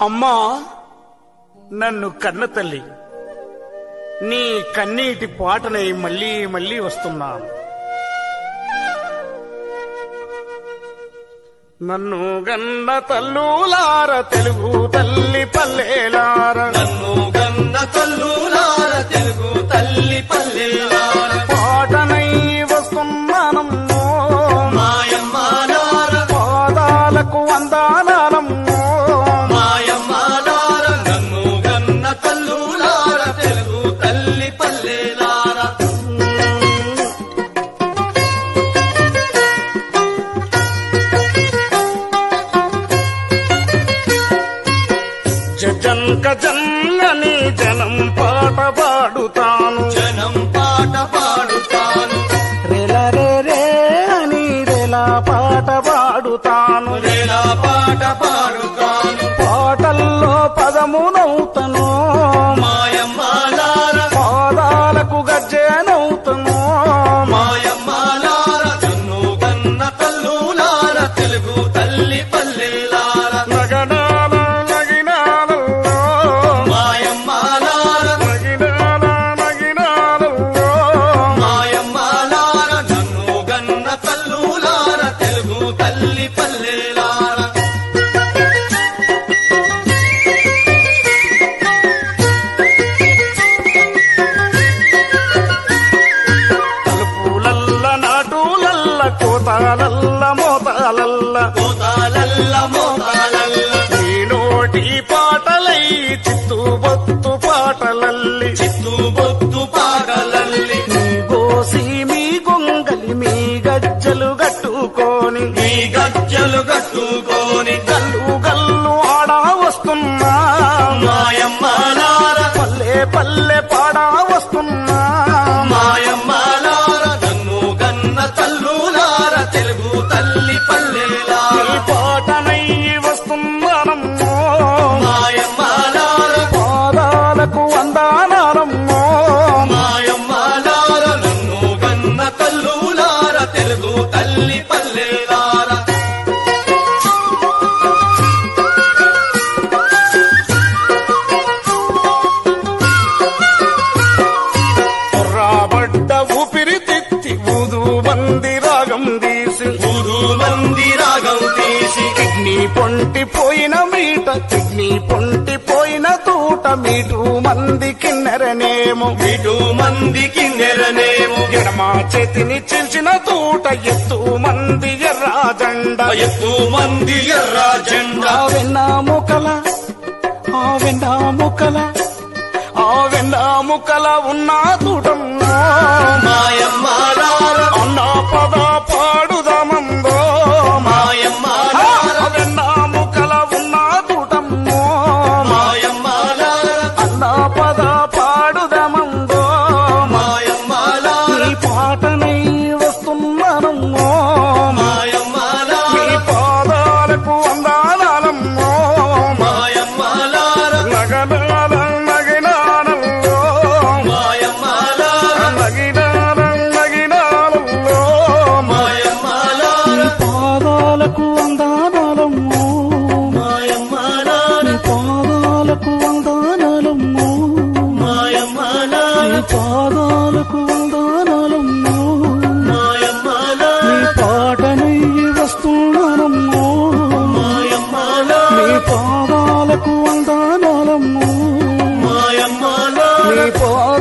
అమ్మా నన్ను కన్న తల్లి నీ కన్నీటి పాటనై మళ్ళీ మళ్ళీ వస్తున్నాను నన్ను గన్న తల్లులార తెలుగు తల్లి పల్లెలార నన్ను గన్న తల్లులార తెలుగు తల్లి పల్లెలార పాటనై వస్తున్నానమ్మో మాయమ్మాలార పాదాలకు వందానాలమ్మో మాయమ్మాలార నన్ను గన్న తల్లులార తెలుగు తల్లి పల్లెలార జజంక జన్నని జనం పాట పాడుతాను జనం పాట పాడుతాను రెల రే రే అని రెల పాట పాడుతాను రేలా పాట పాడుతాను పాటల్లో పదమునవుతను మాయమ్మాలార పాదాలకు గజ్జెనవుతను మాయమ్మాలార నన్ను గన్న తల్లులార తెలుగు తల్లి పల్లెలార నగనాల నగినాలలో మాయమ్మాలార నగినాల నగినాలలో మాయమ్మాలార నన్ను గన్న తల్లులార తెలుగు తల్లి పల్లెలార తలుపులల్ల నాటులల్ల కోతాలల్ల మోతాలల్ల కోతాలల్ల మోతాలల్ల నీ నోటి పాటలై చిత్తు బొత్తు పాటలల్లి చిత్తు బొత్తు పాటలల్లి మీ గోసి మీ గొంగలి మీ గజ్జలు గట్టుకొని మీ గజ్జలు కట్టుకొని గల్లు గల్లు ఆడా వస్తున్నా మాయమ్మాలార పల్లె పల్లె పాడా వస్తున్నా మాయమ్మాలార నన్ను గన్న తల్లులార తెలుగు తల్లి పల్లెలార నీ పాటనై వస్తున్నానమ్మో మాయమ్మాలార పాదాలకు వందానాలమ్మో మాయమ్మాలార నన్ను గన్న తల్లులార తెలుగు తల్లి పల్లెలార రాబడ్డ ఊపిరి తిత్తి ఊదు మంది రాగం తీసి ఊరు మంది రాగం తీసి కిడ్నీ పొంటి పోయిన మీట కిడ్నీ పొంటి పోయిన తూట మీటు మంది కిన్నెరనేమో ఇటు మందికి నెరనేమో ఎడమ చేతిని చిల్చిన తూట ఎత్తు మంది ఎర్రాజండ ఎత్తు మంది ఎర్ర జెండా ఆ వెన్న ముకల ఆ వెన్న ముకల ఆ వెన్న ముకల ఉన్న తూటమ్మో మాయమ్మాలార అన్న పద పాడుదామందో మాయమ్మాలార ఆ వెన్న ముకల ఉన్న తూటమ్మో మాయమ్మాలార అన్న పద పాడుదామందో మాయమ్మాలార నీ పాటనై వస్తున్నానమ్మో మాయమ్మాలార నీ పాదాలకు వందానాలమ్మో మాయమ్మాలార నగనాల నగినాలలో మాయమ్మాలార నగినాల నగినాలలో మాయమ్మాలార నీ పాదాలకు వందానాలమ్మో మాయమ్మాలార నీ పాదాలకు వందానాలమ్మో మాయమ్మాలార నీ పాదాలకు వందానాలమ్మో మాయమ్మాలార నీ పాటనై వస్తున్నానమ్మో మాయమ్మాలార నీ పాదాలకు వందానాలమ్మో మాయమ్మాలార నీ పాదాలకు